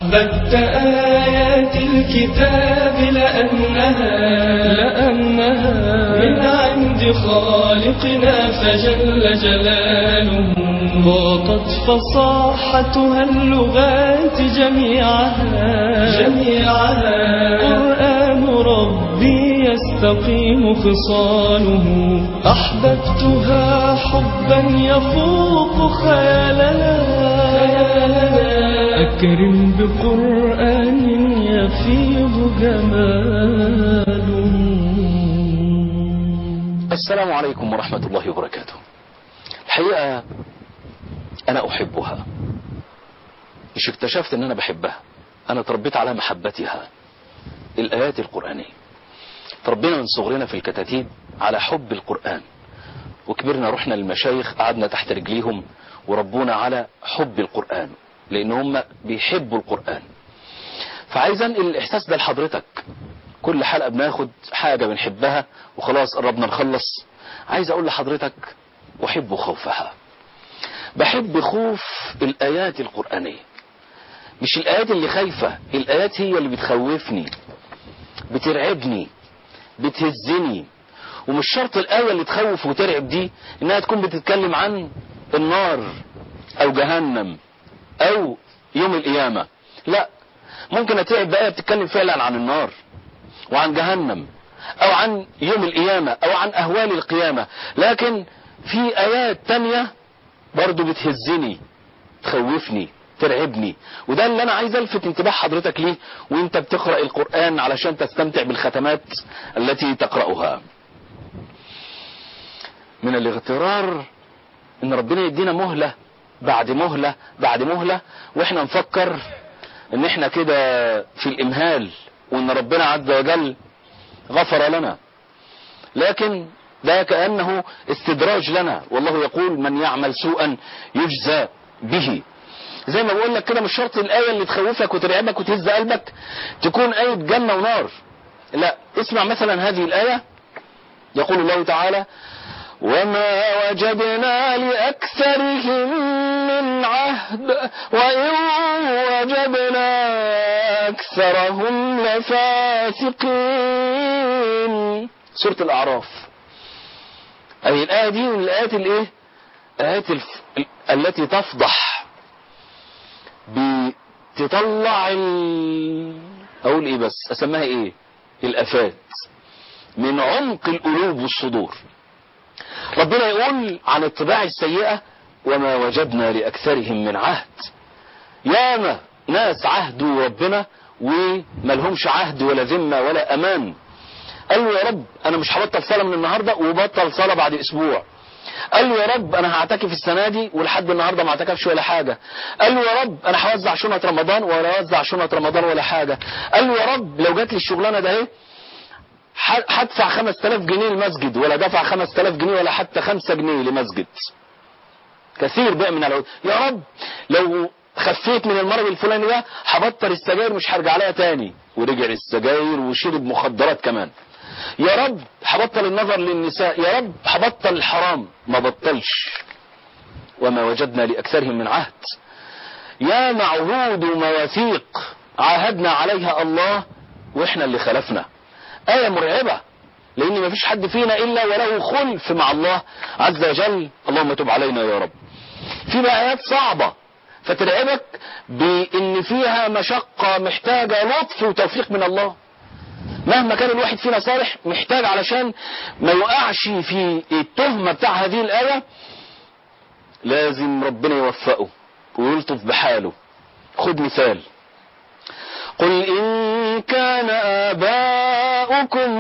بدت آيات الكتاب لأنها لأنها من عند خالقنا فجل جلاله ضاقت فصاحتها اللغات جميعها جميعها قرآن ربي يستقيم خصاله أحببتها حبا يفوق خيالنا أكرم بقرآن يفيض جماله السلام عليكم ورحمة الله وبركاته الحقيقة أنا أحبها مش اكتشفت أن أنا بحبها أنا تربيت على محبتها الآيات القرآنية تربينا من صغرنا في الكتاتيب على حب القرآن وكبرنا رحنا للمشايخ قعدنا تحت رجليهم وربونا على حب القرآن لأن هم بيحبوا القرآن فعايز انقل الإحساس ده لحضرتك كل حلقة بناخد حاجة بنحبها وخلاص قربنا نخلص عايز أقول لحضرتك أحب خوفها بحب خوف الآيات القرآنية مش الآيات اللي خايفة الآيات هي اللي بتخوفني بترعبني بتهزني ومش شرط الآية اللي تخوف وترعب دي إنها تكون بتتكلم عن النار أو جهنم أو يوم القيامة لا ممكن أترعب بآية بتتكلم فعلا عن النار وعن جهنم أو عن يوم القيامة أو عن أهوال القيامة لكن في آيات تانية برضو بتهزني تخوفني ترعبني وده اللي انا عايز الفت انتباه حضرتك ليه وانت بتقرأ القرآن علشان تستمتع بالختمات التي تقرأها من الاغترار ان ربنا يدينا مهلة بعد مهلة بعد مهلة واحنا نفكر ان احنا كده في الامهال وان ربنا عز وجل غفر لنا لكن ده كأنه استدراج لنا والله يقول من يعمل سوءا يجزى به زي ما بقول لك كده مش شرط الآية اللي تخوفك وترعبك وتهز قلبك تكون آية جنة ونار لا اسمع مثلا هذه الآية يقول الله تعالى وما وجدنا لأكثرهم من عهد وإن وجدنا أكثرهم لفاسقين سورة الأعراف أي الآية دي من الآيات الإيه آيات الف... التي تفضح بتطلع ال... أقول إيه بس أسميها إيه الأفات من عمق القلوب والصدور ربنا يقول عن الطباع السيئة وما وجدنا لأكثرهم من عهد ياما ناس عهدوا ربنا وملهمش عهد ولا ذمة ولا أمان قال له يا رب أنا مش هبطل صلاة من النهاردة وبطل صلاة بعد أسبوع قال له يا رب انا هعتكف السنه دي ولحد النهارده ما اعتكفش ولا حاجه قال له يا رب انا هوزع شنط رمضان ولا اوزع شنط رمضان ولا حاجه قال له يا رب لو جات لي الشغلانه ده اهي هدفع 5000 جنيه لمسجد ولا دفع 5000 جنيه ولا حتى 5 جنيه لمسجد كثير بقى من العود يا رب لو خفيت من المرض الفلاني ده هبطل السجاير مش هرجع لها تاني ورجع السجاير وشرب مخدرات كمان يا رب هبطل النظر للنساء يا رب هبطل الحرام ما بطلش وما وجدنا لأكثرهم من عهد يا معهود ومواثيق عاهدنا عليها الله واحنا اللي خلفنا آية مرعبة لأن ما فيش حد فينا إلا وله خلف مع الله عز وجل اللهم تب علينا يا رب في بقى آيات صعبة فترعبك بإن فيها مشقة محتاجة لطف وتوفيق من الله مهما كان الواحد فينا صالح محتاج علشان ما يقعش في التهمة بتاع هذه الآية لازم ربنا يوفقه ويلطف بحاله خد مثال قل إن كان آباؤكم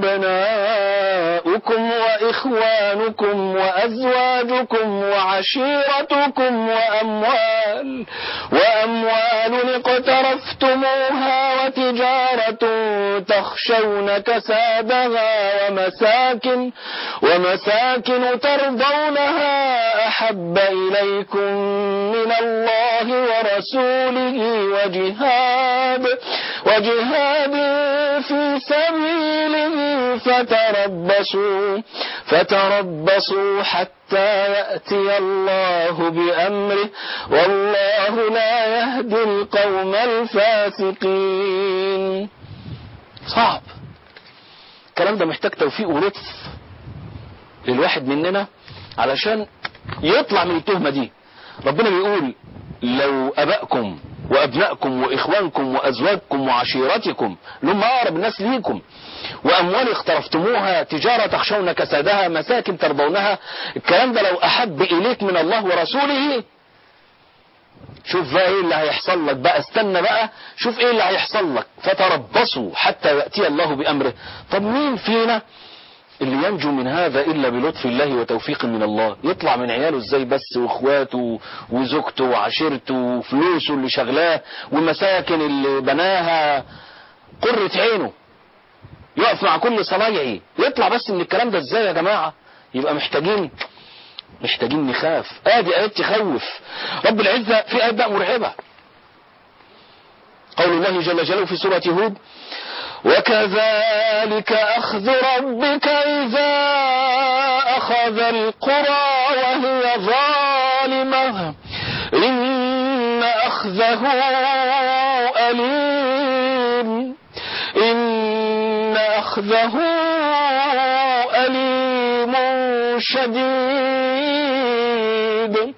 وأبناؤكم وإخوانكم وأزواجكم وعشيرتكم وأموال وأموال اقترفتموها وتجارة تخشون كسادها ومساكن ومساكن ترضونها أحب إليكم من الله ورسوله وجهاد وجهاد في سبيله فتربصوا فتربصوا حتى يأتي الله بأمره والله لا يهدي القوم الفاسقين صعب الكلام ده محتاج توفيق ولطف للواحد مننا علشان يطلع من التهمة دي ربنا بيقول لو أبائكم وأبنائكم وإخوانكم وأزواجكم وعشيرتكم لهم أقرب الناس ليكم وأموال اقترفتموها تجارة تخشون كسادها مساكن ترضونها الكلام ده لو أحب إليك من الله ورسوله شوف بقى ايه اللي هيحصل لك بقى استنى بقى شوف ايه اللي هيحصل لك فتربصوا حتى يأتي الله بأمره طب مين فينا اللي ينجو من هذا إلا بلطف الله وتوفيق من الله يطلع من عياله ازاي بس واخواته وزوجته وعشيرته وفلوسه اللي شغلاه والمساكن اللي بناها قرة عينه يقف مع كل صنايعي يطلع بس من الكلام ده ازاي يا جماعة يبقى محتاجين محتاجين نخاف ادي ايات تخوف رب العزة في ايات بقى مرعبة قول الله جل جلاله في سورة هود وكذلك أخذ ربك إذا أخذ القرى وهي ظالمة إن أخذه أليم إن أخذه أليم شديد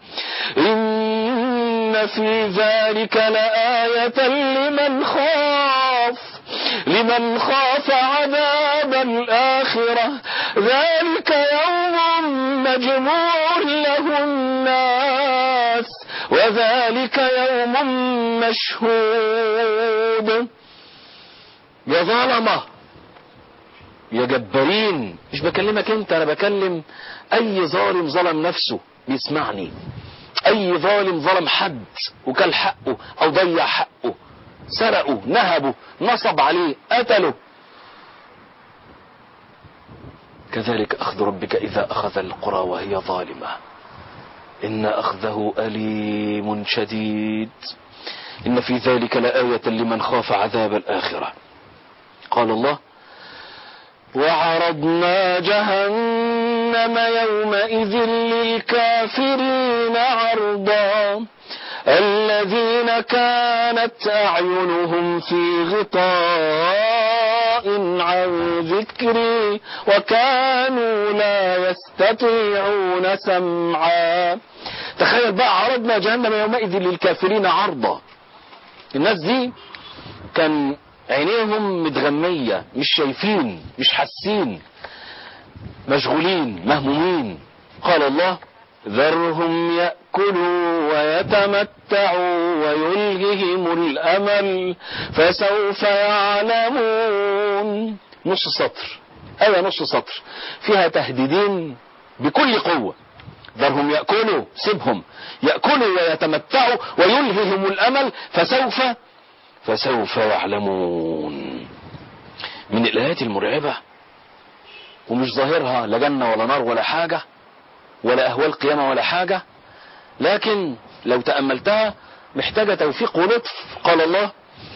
إن في ذلك لآية لمن خاف لمن خاف عذاب الآخرة ذلك يوم مجموع له الناس وذلك يوم مشهود يا ظلمة يا جبارين مش بكلمك انت انا بكلم اي ظالم ظلم نفسه بيسمعني اي ظالم ظلم حد وكل حقه او ضيع حقه سرقوا نهبوا نصب عليه قتلوا كذلك أخذ ربك إذا أخذ القرى وهي ظالمة إن أخذه أليم شديد إن في ذلك لآية لمن خاف عذاب الآخرة قال الله وعرضنا جهنم يومئذ للكافرين عرضا الذين كانت أعينهم في غطاء عن ذكري وكانوا لا يستطيعون سمعا تخيل بقى عرضنا جهنم يومئذ للكافرين عرضا الناس دي كان عينيهم متغمية مش شايفين مش حاسين مشغولين مهمومين قال الله ذرهم يأكلوا ويتمتعوا ويلههم الأمل فسوف يعلمون نص سطر آية نص سطر فيها تهديدين بكل قوة ذرهم يأكلوا سيبهم يأكلوا ويتمتعوا ويلههم الأمل فسوف فسوف يعلمون من الآيات المرعبة ومش ظاهرها لا جنة ولا نار ولا حاجة ولا أهوال قيامة ولا حاجة لكن لو تأملتها محتاجة توفيق ولطف قال الله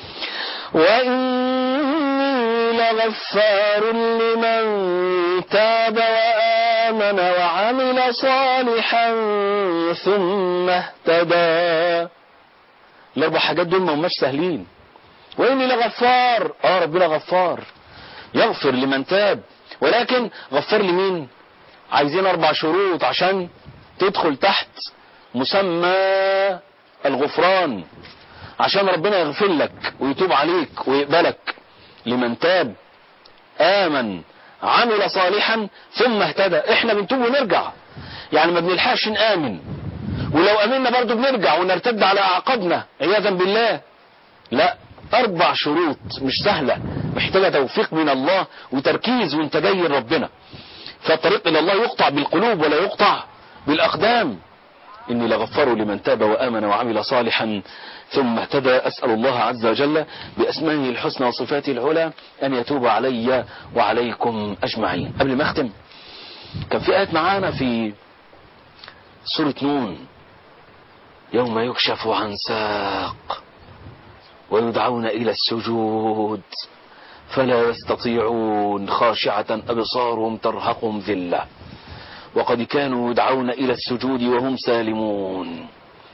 وإني لغفار لمن تاب وآمن وعمل صالحا ثم اهتدى الأربع حاجات دول ما هماش سهلين وإني لغفار آه ربنا غفار يغفر لمن تاب ولكن غفر لمين عايزين أربع شروط عشان تدخل تحت مسمى الغفران عشان ربنا يغفر لك ويتوب عليك ويقبلك لمن تاب آمن عمل صالحا ثم اهتدى احنا بنتوب ونرجع يعني ما بنلحقش نآمن ولو امنا برضو بنرجع ونرتد على اعقابنا عياذا بالله لا اربع شروط مش سهلة محتاجة توفيق من الله وتركيز وانت جاي لربنا فالطريق الى الله يقطع بالقلوب ولا يقطع بالاقدام اني لغفار لمن تاب وامن وعمل صالحا ثم اهتدى اسال الله عز وجل باسمائه الحسنى وصفاته العلى ان يتوب علي وعليكم اجمعين قبل ما اختم كان في ايات معانا في سورة نون يوم يكشف عن ساق ويدعون إلى السجود فلا يستطيعون خاشعة أبصارهم ترهقهم ذلة وقد كانوا يدعون إلى السجود وهم سالمون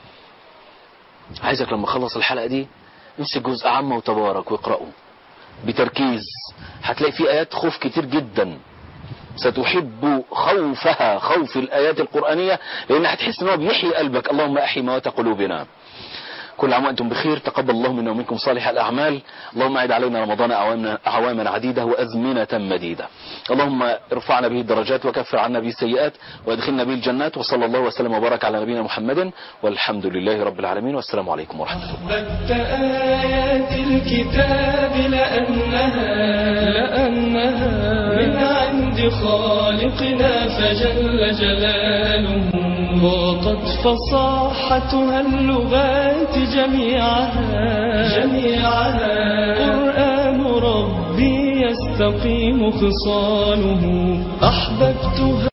عايزك لما اخلص الحلقة دي امسك جزء عامة وتبارك واقرأه بتركيز هتلاقي فيه آيات خوف كتير جدا ستحب خوفها خوف الآيات القرآنية لأن هتحس ان هو بيحيي قلبك اللهم أحي موات قلوبنا كل عام وأنتم بخير تقبل الله منا ومنكم صالح الأعمال اللهم أعد علينا رمضان أعواما, أعواما عديدة وأزمنة مديدة اللهم ارفعنا به الدرجات وكفر عنا به السيئات وادخلنا به الجنات وصلى الله وسلم وبارك على نبينا محمد والحمد لله رب العالمين والسلام عليكم ورحمة الله أحببت آيات الكتاب لأنها لأنها من عند خالقنا فجل جلاله ضاقت فصاحتها اللغات جميعها جميعها قرآن ربي يستقيم خصاله أحببتها